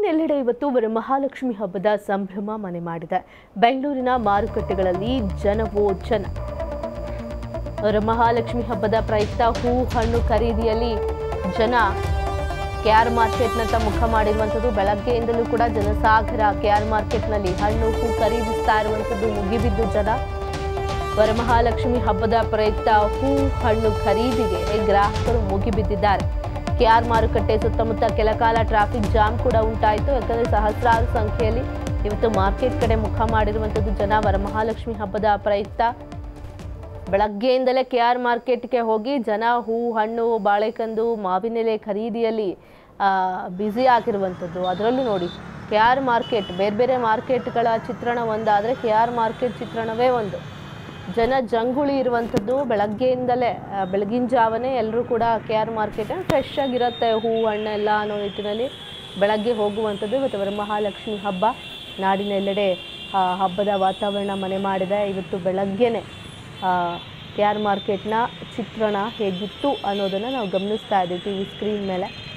ನಾಡಿನೆಲ್ಲೆಡೆ ಇವತ್ತು ವರಮಹಾಲಕ್ಷ್ಮಿ ಹಬ್ಬದ ಸಂಭ್ರಮ ಮನೆ ಮಾಡಿದೆ ಬೆಂಗಳೂರಿನ ಮಾರುಕಟ್ಟೆಗಳಲ್ಲಿ ಜನವೋ ಜನ ವರಮಹಾಲಕ್ಷ್ಮಿ ಹಬ್ಬದ ಪ್ರಯುಕ್ತ ಹೂ ಹಣ್ಣು ಖರೀದಿಯಲ್ಲಿ ಜನ ಕೆಆರ್ ಮಾರ್ಕೆಟ್ನತ್ತ ಮುಖ ಮಾಡಿರುವಂಥದ್ದು ಬೆಳಗ್ಗೆಯಿಂದಲೂ ಕೂಡ ಜನಸಾಗರ ಕೆಆರ್ ಮಾರ್ಕೆಟ್ನಲ್ಲಿ ಹಣ್ಣು ಹೂ ಖರೀದಿಸ್ತಾ ಇರುವಂಥದ್ದು ಮುಗಿಬಿದ್ದು ಜನ ವರಮಹಾಲಕ್ಷ್ಮಿ ಹಬ್ಬದ ಪ್ರಯುಕ್ತ ಹೂ ಹಣ್ಣು ಖರೀದಿಗೆ ಗ್ರಾಹಕರು ಮುಗಿಬಿದ್ದಿದ್ದಾರೆ ಕೆಆರ್ ಮಾರುಕಟ್ಟೆ ಸುತ್ತಮುತ್ತ ಕೆಲಕಾಲ ಟ್ರಾಫಿಕ್ ಜಾಮ್ ಕೂಡ ಉಂಟಾಯಿತು ಯಾಕಂದರೆ ಸಹಸ್ರಾರು ಸಂಖ್ಯೆಯಲ್ಲಿ ಇವತ್ತು ಮಾರ್ಕೆಟ್ ಕಡೆ ಮುಖ ಮಾಡಿರುವಂಥದ್ದು ಜನ ವರಮಹಾಲಕ್ಷ್ಮಿ ಹಬ್ಬದ ಪ್ರಯುಕ್ತ ಬೆಳಗ್ಗೆಯಿಂದಲೇ ಕೆ ಆರ್ ಮಾರ್ಕೆಟ್ಗೆ ಹೋಗಿ ಜನ ಹೂ ಹಣ್ಣು ಬಾಳೆಕಂದು ಮಾವಿನೆಲೆ ಖರೀದಿಯಲ್ಲಿ ಬ್ಯುಸಿ ಆಗಿರುವಂಥದ್ದು ಅದರಲ್ಲೂ ನೋಡಿ ಕೆ ಆರ್ ಮಾರ್ಕೆಟ್ ಬೇರೆ ಬೇರೆ ಮಾರ್ಕೆಟ್ಗಳ ಚಿತ್ರಣ ಒಂದಾದರೆ ಕೆ ಆರ್ ಮಾರ್ಕೆಟ್ ಚಿತ್ರಣವೇ ಒಂದು ಜನ ಜಂಗುಳಿ ಇರುವಂಥದ್ದು ಬೆಳಗ್ಗೆಯಿಂದಲೇ ಆ, ಬೆಳಗಿನ ಜಾವನೇ ಎಲ್ಲರೂ ಕೂಡ ಕೆ ಆರ್ ಮಾರ್ಕೆಟ್ ಫ್ರೆಶ್ ಆಗಿರುತ್ತೆ ಹೂ ಹಣ್ಣೆಲ್ಲ ಅನ್ನೋ ನಿಟ್ಟಿನಲ್ಲಿ ಬೆಳಗ್ಗೆ ಹೋಗುವಂಥದ್ದು ಇವತ್ತು ವರಮಹಾಲಕ್ಷ್ಮಿ ಹಬ್ಬ ನಾಡಿನೆಲ್ಲೆಡೆ ಆ, ಹಬ್ಬದ ವಾತಾವರಣ ಮನೆ ಮಾಡಿದೆ ಇವತ್ತು ಬೆಳಗ್ಗೆನೆ ಕೆ ಆರ್ ಮಾರ್ಕೆಟ್ನ ಚಿತ್ರಣ ಹೇಗಿತ್ತು ಅನ್ನೋದನ್ನು ನಾವು ಗಮನಿಸ್ತಾ ಇದ್ದೀವಿ ಟಿ ವಿ ಸ್ಕ್ರೀನ್ ಮೇಲೆ